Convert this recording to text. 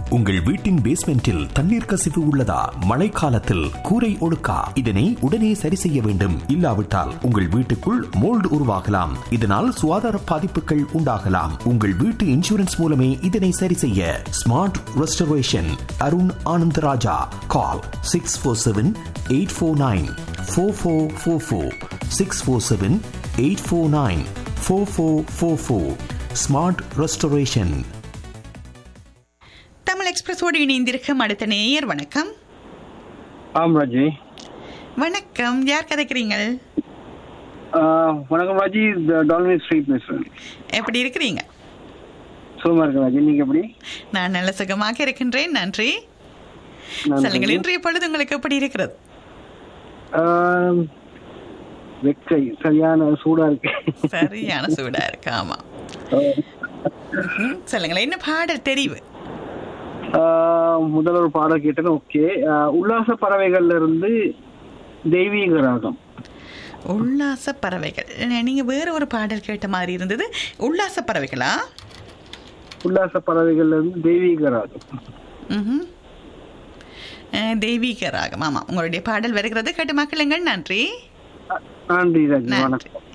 உங்கள் வீட்டின் பேஸ்மெண்டில் தண்ணீர் கசிவு உள்ளதா மழைக்காலத்தில் கூரை ஒழுக்கா இதனை உடனே சரி செய்ய வேண்டும் இல்லாவிட்டால் உங்கள் வீட்டுக்குள் மோல்டு உருவாகலாம் இதனால் சுகாதார பாதிப்புகள் உண்டாகலாம் உங்கள் வீட்டு இன்சூரன்ஸ் மூலமே இதனை சரி செய்ய smart restoration Arun Anand Raja call six four seven eight four nine four four four four six four seven eight four nine four four four four smart restoration Tamil எக்ஸ்பிரஸோடு இணைந்திருக்கும் அடுத்த நேயர் வணக்கம் ஆம் ராஜி வணக்கம் யார் கதைக்கிறீங்க ஆஹ் வணக்கம் ராஜி டால்மி ஸ்ட்ரீட் பேசுறேன் எப்படி இருக்கிறீங்க சுகமா இருக்கேன் ராஜி நீங்க எப்படி நான் நல்ல சுகமாக இருக்கின்றேன் நன்றி நன்றி. சொல்லுங்கள் இன்றைய பொழுது உங்களுக்கு எப்படி இருக்கிறது ஆஹ் வெக்கை சரியான சூடா இருக்கு சரியான சூடா இருக்கு ஆமா ம், சொல்லுங்களேன் என்ன பாடல் தெரிவு ஆஹ் முதல்ல ஒரு பாடல் கேட்டேன் ஓகே உல்லாச பறவைகள்ல இருந்து தெய்வீக ராகம் உல்லாச பறவைகள் நீங்க வேற ஒரு பாடல் கேட்ட மாதிரி இருந்தது உல்லாச பறவைகளா உல்லாச பறவைகள்ல இருந்து தெய்வீக ராகம் ம்ஹும். அஹ், தெய்வீக ராகம் ஆமாம் உங்களுடைய பாடல் வருகிறது கேட்டு மக்களுங்கள் நன்றி நன்றி ராஜி நன்றி வணக்கம்